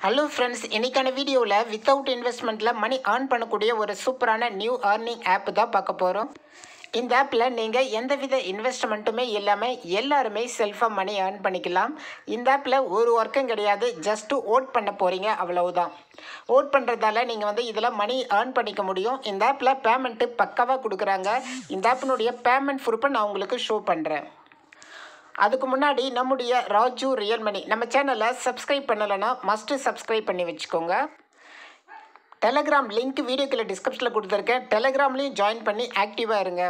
hello friends இன்னைக்கான வீடியோவில் without இன்வெஸ்ட்மெண்ட்டில் மணி earn பண்ணக்கூடிய ஒரு சூப்பரான நியூ earning ஆப் தான் பார்க்க போகிறோம் இந்த ஆப்பில் நீங்கள் எந்தவித இன்வெஸ்ட்மெண்ட்டுமே இல்லாமல் எல்லாருமே செல்ஃபாக மணி earn பண்ணிக்கலாம் இந்த ஆப்பில் ஒரு ஒர்க்கும் கிடையாது ஜஸ்ட்டு ஓட் பண்ண போகிறீங்க அவ்வளவுதான் ஓட் பண்ணுறதால நீங்கள் வந்து இதில் மணி earn பண்ணிக்க முடியும் இந்த ஆப்பில் பேமெண்ட்டு பக்காவாக கொடுக்குறாங்க இந்த ஆப்பினுடைய பேமெண்ட் ப்ரூஃபை நான் உங்களுக்கு ஷோ பண்ணுறேன் அதுக்கு முன்னாடி நம்முடைய ராஜு ரியல் மணி நம்ம சேனலை சப்ஸ்கிரைப் பண்ணலைன்னா மஸ்ட்டு சப்ஸ்கிரைப் பண்ணி வச்சுக்கோங்க டெலகிராம் லிங்க் வீடியோக்கில் டிஸ்கிரிப்ஷனில் கொடுத்துருக்கேன் டெலகிராம்லேயும் ஜாயின் பண்ணி ஆக்டிவாக இருங்க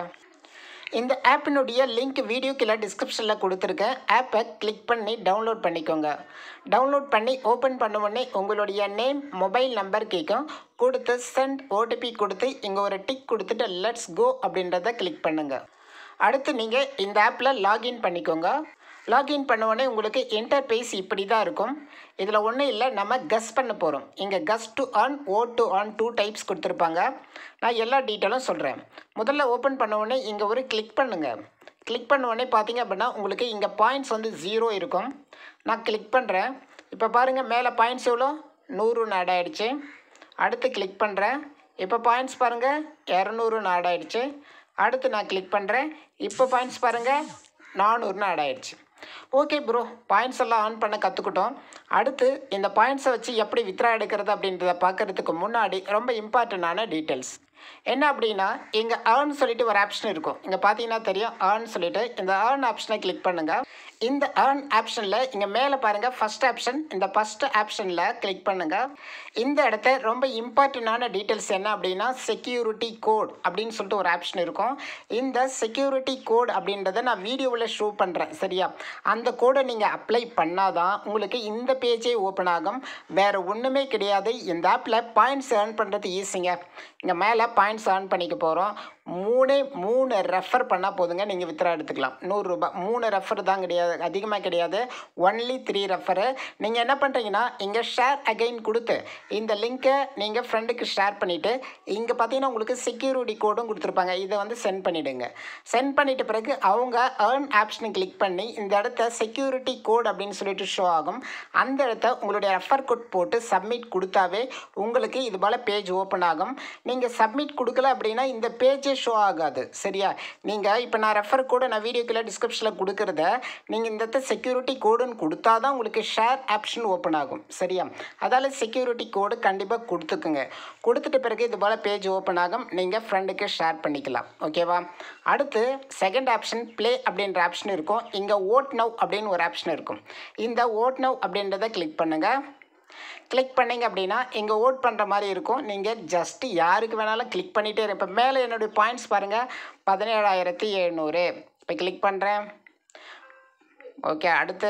இந்த ஆப்பினுடைய லிங்க் வீடியோக்கில் டிஸ்கிரிப்ஷனில் கொடுத்துருக்கேன் ஆப்பை கிளிக் பண்ணி டவுன்லோட் பண்ணிக்கோங்க டவுன்லோட் பண்ணி ஓப்பன் பண்ண உடனே உங்களுடைய நேம் மொபைல் நம்பர் கேட்கும் கொடுத்து சென்ட் ஓடிபி கொடுத்து இங்கே ஒரு டிக் கொடுத்துட்டு லெட்ஸ் கோ அப்படின்றத கிளிக் பண்ணுங்கள் அடுத்து நீங்கள் இந்த ஆப்பில் லாகின் பண்ணிக்கோங்க லாகின் பண்ண உடனே உங்களுக்கு இன்டர்பேஸ் இப்படி தான் இருக்கும் இதில் ஒன்றும் இல்லை நம்ம கஸ் பண்ண போகிறோம் இங்கே கஸ் to on auto on two types கொடுத்துருப்பாங்க நான் எல்லா டீட்டெயிலும் சொல்கிறேன் முதல்ல ஓப்பன் பண்ண உடனே இங்கே ஒரு கிளிக் பண்ணுங்கள் கிளிக் பண்ண உடனே பார்த்தீங்க அப்படின்னா உங்களுக்கு இங்கே பாயிண்ட்ஸ் வந்து ஜீரோ இருக்கும் நான் கிளிக் பண்ணுறேன் இப்போ பாருங்கள் மேலே பாயிண்ட்ஸ் எவ்வளோ நூறுன்னு ஆட் ஆகிடுச்சு அடுத்து கிளிக் பண்ணுறேன் இப்போ பாயிண்ட்ஸ் பாருங்கள் இரநூறுன்னு ஆட் ஆகிடுச்சு அடுத்து நான் கிளிக் பண்ணுறேன் இப்போ பாயிண்ட்ஸ் பாருங்கள் நானூறுன்னு ஆட் ஆயிடுச்சு ஓகே ப்ரோ பாயிண்ட்ஸ் எல்லாம் ஆன் பண்ண கற்றுக்கிட்டோம் அடுத்து இந்த பாயிண்ட்ஸை வச்சு எப்படி வித்ரா எடுக்கிறது அப்படின்றத பார்க்கறதுக்கு முன்னாடி ரொம்ப இம்பார்ட்டண்டான டீட்டெயில்ஸ் என்ன அப்படின்னா இங்கே ஏர்ன் சொல்லிட்டு ஒரு ஆப்ஷன் இருக்கும் இங்கே பார்த்தீங்கன்னா தெரியும் ஏர்ன் சொல்லிட்டு இந்த ஏர்ன் ஆப்ஷனை கிளிக் பண்ணுங்கள் இந்த ஏர்ன் ஆப்ஷனில் இங்கே மேலே பாருங்கள் ஃபஸ்ட் ஆப்ஷன் இந்த ஃபஸ்ட் ஆப்ஷனில் கிளிக் பண்ணுங்கள் இந்த இடத்த ரொம்ப இம்பார்ட்டண்டான டீட்டெயில்ஸ் என்ன அப்படின்னா செக்யூரிட்டி கோட் அப்படின்னு சொல்லிட்டு ஒரு ஆப்ஷன் இருக்கும் இந்த செக்யூரிட்டி கோட் அப்படின்றத நான் வீடியோவில் ஷோ பண்ணுறேன் சரியா அந்த கோடை நீங்கள் அப்ளை பண்ணாதான் உங்களுக்கு இந்த பேஜே ஓப்பன் ஆகும் வேறு ஒன்றுமே கிடையாது இந்த ஆப்பில் பாயிண்ட்ஸ் ஏர்ன் பண்ணுறது ஈஸிங்க இங்கே மேலே பாயிண்ட்ஸ் ஏர்ன் பண்ணிக்க போகிறோம் மூணே மூணு ரெஃபர் பண்ணால் போதுங்க நீங்கள் வித்ரா எடுத்துக்கலாம் நூறுரூபா மூணு ரெஃபர் தான் கிடையாது அதிகமாக கிடையாது ஒன்லி த்ரீ ரெஃபரு நீங்கள் என்ன பண்ணுறீங்கன்னா இங்கே ஷேர் அகைன் கொடுத்து இந்த லிங்க்கை நீங்கள் ஃப்ரெண்டுக்கு ஷேர் பண்ணிவிட்டு இங்கே பார்த்தீங்கன்னா உங்களுக்கு செக்யூரிட்டி கோடும் கொடுத்துருப்பாங்க இதை வந்து சென்ட் பண்ணிவிடுங்க சென்ட் பண்ணிட்ட பிறகு அவங்க ஏர்ன் ஆப்ஷனை கிளிக் பண்ணி இந்த இடத்த செக்யூரிட்டி கோட் அப்படின்னு சொல்லிட்டு ஷோ ஆகும் அந்த இடத்த உங்களுடைய ரெஃபர் கோட் போட்டு சப்மிட் கொடுத்தாவே உங்களுக்கு இது போல் பேஜ் ஓப்பன் ஆகும் நீங்கள் சப்மிட் கொடுக்கல அப்படின்னா இந்த பேஜே ஷோ ஆகாது சரியா நீங்கள் இப்போ நான் ரெஃபர் கோடு நான் வீடியோக்குள்ள டிஸ்கிரிப்ஷனில் கொடுக்குறத நீங்கள் இந்த இடத்த செக்யூரிட்டி கோடுன்னு கொடுத்தா தான் உங்களுக்கு ஷேர் ஆப்ஷன் ஓப்பன் ஆகும் சரியா அதால் செக்யூரிட்டி கோடு கண்டிப்பாக கொடுத்துக்குங்க கொடுத்துட்ட பிறகு இது போல் பேஜ் ஓப்பன் ஆகும் நீங்கள் ஃப்ரெண்டுக்கு ஷேர் பண்ணிக்கலாம் ஓகேவா அடுத்து செகண்ட் ஆப்ஷன் ப்ளே அப்படின்ற ஆப்ஷன் இருக்கும் இங்கே ஓட் நவ் அப்படின்னு ஒரு ஆப்ஷன் இருக்கும் இந்த ஓட் நவ் அப்படின்றத கிளிக் பண்ணுங்கள் கிளிக் பண்ணிங்க அப்படின்னா இங்கே ஓட் பண்ணுற மாதிரி இருக்கும் நீங்கள் ஜஸ்ட்டு யாருக்கு வேணாலும் கிளிக் பண்ணிகிட்டே இருப்ப மேலே என்னுடைய பாயிண்ட்ஸ் பாருங்கள் பதினேழாயிரத்தி எழுநூறு இப்போ கிளிக் பண்ணுறேன் ஓகே அடுத்து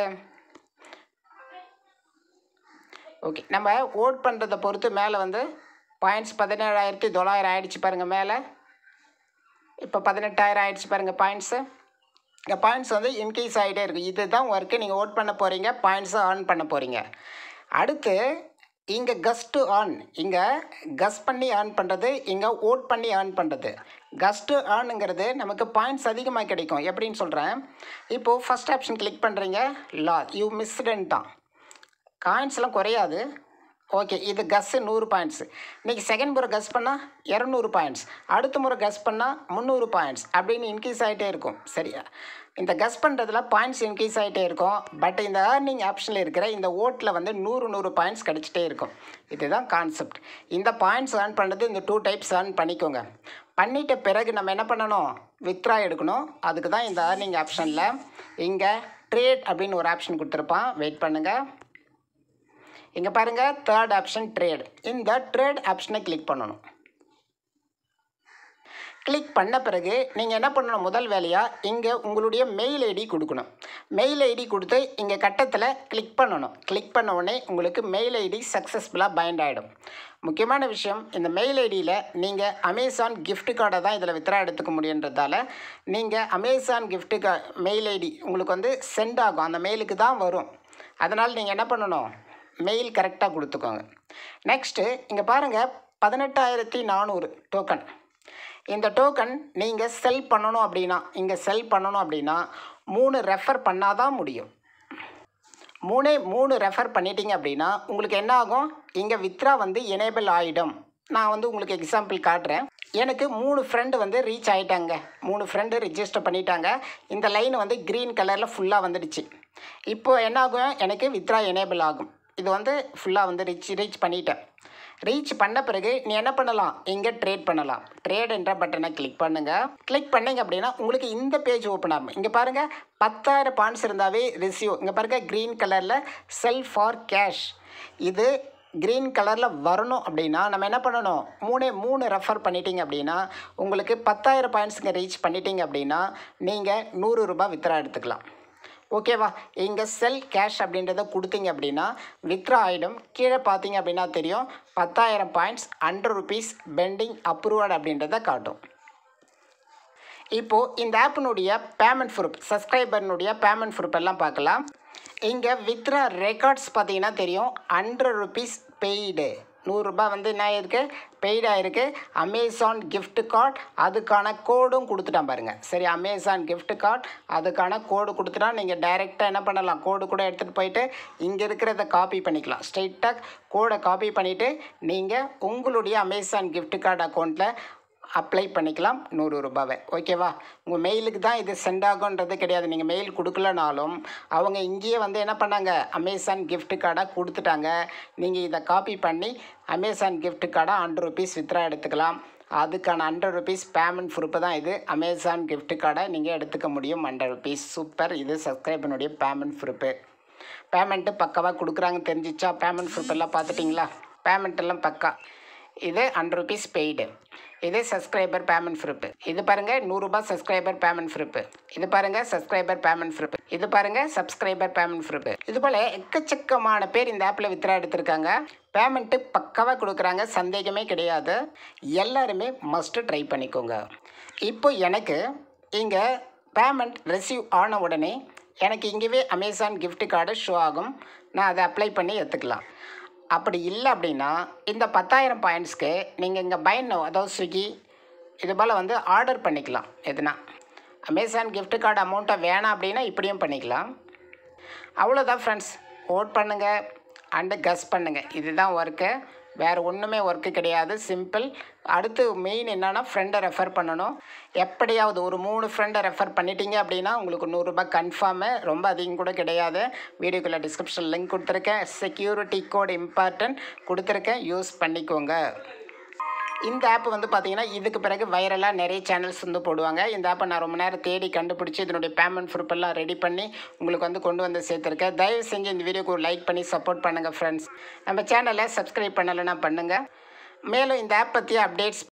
ஓகே நம்ம ஓட் பண்ணுறதை பொறுத்து மேலே வந்து பாயிண்ட்ஸ் பதினேழாயிரத்தி தொள்ளாயிரம் ஆயிடுச்சு பாருங்கள் மேலே இப்போ பதினெட்டாயிரம் ஆயிடுச்சு பாருங்கள் பாயிண்ட்ஸு இந்த பாயிண்ட்ஸ் வந்து இன்க்ரீஸ் ஆகிட்டே இருக்கும் இதுதான் ஒர்க்கு நீங்கள் ஓட் பண்ண போகிறீங்க பாயிண்ட்ஸை ஆன் பண்ண போகிறீங்க அடுத்து இங்கே கஸ் டு ஆன் இங்கே கஸ் பண்ணி ஆன் பண்ணுறது இங்கே ஓட் பண்ணி ஆன் பண்ணுறது கஸ் டு ஆனுங்கிறது நமக்கு பாயிண்ட்ஸ் அதிகமாக கிடைக்கும் எப்படின்னு சொல்கிறேன் இப்போது ஃபஸ்ட் ஆப்ஷன் கிளிக் பண்ணுறீங்க லா யூ மிஸ்டன் தான் காயின்ஸ்லாம் குறையாது ஓகே இது கஸ்ஸு நூறு பாயிண்ட்ஸ் இன்றைக்கி செகண்ட் முறை கஸ் பண்ணால் இரநூறு பாயிண்ட்ஸ் அடுத்த முறை கஸ் பண்ணால் முந்நூறு பாயிண்ட்ஸ் அப்படின்னு இன்க்ரீஸ் ஆகிட்டே இருக்கும் சரியா இந்த கஸ் பண்ணுறதுல பாயிண்ட்ஸ் இன்க்ரீஸ் ஆகிட்டே இருக்கும் பட் இந்த ஏர்னிங் ஆப்ஷனில் இருக்கிற இந்த ஓட்டில் வந்து நூறு நூறு பாயிண்ட்ஸ் கிடச்சிட்டே இருக்கும் இதுதான் கான்செப்ட் இந்த பாயிண்ட்ஸ் ஏர்ன் பண்ணுறது இந்த டூ டைப்ஸ் ஏர்ன் பண்ணிக்கோங்க பண்ணிட்ட பிறகு நம்ம என்ன பண்ணணும் வித்ரா எடுக்கணும் அதுக்கு தான் இந்த ஏர்னிங் ஆப்ஷனில் இங்கே ட்ரேட் அப்படின்னு ஒரு ஆப்ஷன் கொடுத்துருப்பான் வெயிட் பண்ணுங்கள் இங்கே பாருங்கள் தேர்ட் ஆப்ஷன் ட்ரேட் இந்த ட்ரேட் ஆப்ஷனை கிளிக் பண்ணணும் கிளிக் பண்ண பிறகு நீங்கள் என்ன பண்ணணும் முதல் வேலையாக இங்கே உங்களுடைய மெயில் ஐடி கொடுக்கணும் மெயில் ஐடி கொடுத்து இங்கே கட்டத்தில் கிளிக் பண்ணணும் கிளிக் பண்ண உடனே உங்களுக்கு மெயில் ஐடி சக்ஸஸ்ஃபுல்லாக பைண்ட் ஆகிடும் முக்கியமான விஷயம் இந்த மெயில் ஐடியில் நீங்கள் அமேசான் gift கார்டை தான் இதில் வித்ரா எடுத்துக்க முடியுன்றதால நீங்கள் அமேசான் gift கா மெயில் ஐடி உங்களுக்கு வந்து சென்ட் ஆகும் அந்த மெயிலுக்கு தான் வரும் அதனால் நீங்கள் என்ன பண்ணணும் மெயில் கரெக்டாக கொடுத்துக்கோங்க நெக்ஸ்ட்டு இங்கே பாருங்கள் பதினெட்டாயிரத்தி நானூறு டோக்கன் இந்த டோக்கன் நீங்கள் செல் பண்ணணும் அப்படின்னா இங்கே செல் பண்ணணும் அப்படின்னா மூணு ரெஃபர் பண்ணால் தான் முடியும் மூணே மூணு ரெஃபர் பண்ணிட்டீங்க அப்படின்னா உங்களுக்கு என்ன ஆகும் இங்கே வித்ரா வந்து எனேபிள் ஆகிடும் நான் வந்து உங்களுக்கு எக்ஸாம்பிள் காட்டுறேன் எனக்கு மூணு ஃப்ரெண்டு வந்து ரீச் ஆகிட்டாங்க மூணு ஃப்ரெண்டு ரிஜிஸ்டர் பண்ணிட்டாங்க இந்த லைன் வந்து க்ரீன் கலரில் ஃபுல்லாக வந்துடுச்சு இப்போ என்ன ஆகும் எனக்கு வித்ரா எனேபிள் ஆகும் இது வந்து ஃபுல்லாக வந்து ரீச் ரீச் பண்ணிட்டேன் ரீச் பண்ண பிறகு நீ என்ன பண்ணலாம் இங்கே ட்ரேட் பண்ணலாம் ட்ரேட் என்ற பட்டனை கிளிக் பண்ணுங்கள் கிளிக் பண்ணீங்க அப்படின்னா உங்களுக்கு இந்த பேஜ் ஓப்பன் ஆகும் இங்கே பாருங்கள் பத்தாயிரம் பாயிண்ட்ஸ் இருந்தாவே ரிசீவ் இங்கே பாருங்கள் க்ரீன் கலரில் செல் ஃபார் கேஷ் இது க்ரீன் கலரில் வரணும் அப்படின்னா நம்ம என்ன பண்ணணும் மூணே மூணு ரெஃபர் பண்ணிட்டீங்க அப்படின்னா உங்களுக்கு பத்தாயிரம் பாயிண்ட்ஸுங்க ரீச் பண்ணிட்டீங்க அப்படின்னா நீங்கள் நூறு ரூபாய் வித்ரா எடுத்துக்கலாம் ஓகேவா இங்கே செல் கேஷ் அப்படின்றத கொடுத்தீங்க அப்படின்னா வித்ரா ஆகிடும் கீழே பார்த்தீங்க அப்படின்னா தெரியும் பத்தாயிரம் points hundred rupees pending approved அப்படின்றத காட்டும் இப்போது இந்த ஆப்பினுடைய பேமெண்ட் ப்ரூஃப் சப்ஸ்கிரைபர்னுடைய பேமெண்ட் ப்ரூஃப் எல்லாம் பார்க்கலாம் இங்கே வித்ரா ரெக்கார்ட்ஸ் பார்த்தீங்கன்னா தெரியும் ஹண்ட்ரட் ருபீஸ் பெய்டு நூறுரூபா வந்து என்ன இருக்குது பெய்டாக இருக்குது அமேசான் gift கார்டு அதுக்கான கோடும் கொடுத்துட்டான் பாருங்கள் சரி அமேசான் gift கார்டு அதுக்கான கோடு கொடுத்துட்டா நீங்கள் டைரெக்டாக என்ன பண்ணலாம் கோடு கூட எடுத்துகிட்டு போயிட்டு இங்கே இருக்கிறத காப்பி பண்ணிக்கலாம் ஸ்ட்ரைட்டாக கோடை காப்பி பண்ணிவிட்டு நீங்கள் உங்களுடைய அமேசான் gift கார்டு அக்கௌண்ட்டில் அப்ளை பண்ணிக்கலாம் நூறு ரூபாவை ஓகேவா உங்கள் மெயிலுக்கு தான் இது சென்ட் ஆகுன்றது கிடையாது நீங்கள் மெயில் கொடுக்கலனாலும் அவங்க இங்கேயே வந்து என்ன பண்ணாங்க அமேசான் gift கார்டாக கொடுத்துட்டாங்க நீங்கள் இதை காப்பி பண்ணி அமேசான் gift கார்டாக ஹண்ட்ரட் ருபீஸ் வித்ரா எடுத்துக்கலாம் அதுக்கான ஹண்ட்ரட் ருபீஸ் பேமெண்ட் ப்ரூஃப் தான் இது அமேசான் gift கார்டை நீங்கள் எடுத்துக்க முடியும் ஹண்ட்ரட் ருபீஸ் சூப்பர் இது சப்ஸ்கிரைபனுடைய பேமெண்ட் ப்ரூஃபு பேமெண்ட்டு பக்காவாக கொடுக்குறாங்க தெரிஞ்சிச்சா பேமெண்ட் ப்ரூஃப் எல்லாம் பார்த்துட்டிங்களா பேமெண்ட் எல்லாம் பக்கா இது ஹண்ட்ரட் ருபீஸ் பெய்டு இது சப்ஸ்கிரைபர் பேமெண்ட் ப்ரூஃப் இது பாருங்கள் நூறுரூபா சப்ஸ்கிரைபர் பேமெண்ட் ப்ரூஃப் இது பாருங்கள் சப்ஸ்கிரைபர் பேமெண்ட் ப்ரூஃப் இது பாருங்கள் சப்ஸ்கிரைபர் பேமெண்ட் ப்ரூஃப் இது போல் எக்கச்சக்கமான பேர் இந்த ஆப்பில் வித்ரா எடுத்திருக்காங்க பேமெண்ட்டு பக்காவாக கொடுக்குறாங்க சந்தேகமே கிடையாது எல்லாருமே மஸ்ட்டு ட்ரை பண்ணிக்கோங்க இப்போ எனக்கு இங்கே பேமெண்ட் ரிசீவ் ஆன உடனே எனக்கு இங்கேவே அமேசான் gift கார்டு ஷோ ஆகும் நான் அதை அப்ளை பண்ணி எடுத்துக்கலாம் அப்படி இல்லை அப்படின்னா இந்த பத்தாயிரம் பாயிண்ட்ஸ்க்கு நீங்கள் இங்கே பயனோ அதாவது ஸ்விக்கி இது போல் வந்து ஆர்டர் பண்ணிக்கலாம் எதுனா அமேசான் gift கார்டு அமௌண்ட்டை வேணாம் அப்படின்னா இப்படியும் பண்ணிக்கலாம் அவ்வளோதான் ஃப்ரெண்ட்ஸ் ஓட் பண்ணுங்கள் அண்டு கஸ் பண்ணுங்கள் இதுதான் ஒர்க்கு வேறு ஒன்றுமே ஒர்க்கு கிடையாது சிம்பிள் அடுத்து மெயின் என்னன்னா ஃப்ரெண்டை ரெஃபர் பண்ணணும் எப்படியாவது ஒரு மூணு ஃப்ரெண்டை ரெஃபர் பண்ணிட்டீங்க அப்படின்னா உங்களுக்கு நூறுரூபா கன்ஃபார்மு ரொம்ப அதிகம் கூட கிடையாது வீடியோக்குள்ளே டிஸ்கிரிப்ஷன் லிங்க் கொடுத்துருக்கேன் செக்யூரிட்டி கோட் இம்பார்ட்டன்ட் கொடுத்துருக்கேன் யூஸ் பண்ணிக்கோங்க இந்த ஆப் வந்து பார்த்தீங்கன்னா இதுக்கு பிறகு வைரலாக நிறைய சேனல்ஸ் வந்து போடுவாங்க இந்த ஆப்பை நான் ரொம்ப நேரம் தேடி கண்டுபிடிச்சி இதனுடைய பேமெண்ட் ப்ரூஃப் எல்லாம் ரெடி பண்ணி உங்களுக்கு வந்து கொண்டு வந்து சேர்த்துருக்கேன் தயவு செஞ்சு இந்த வீடியோக்கு ஒரு லைக் பண்ணி சப்போர்ட் பண்ணுங்கள் ஃப்ரெண்ட்ஸ் நம்ம சேனலை சப்ஸ்கிரைப் பண்ணலைன்னா பண்ணுங்கள் மேலும் இந்த ஆப் பற்றிய அப்டேட்ஸ்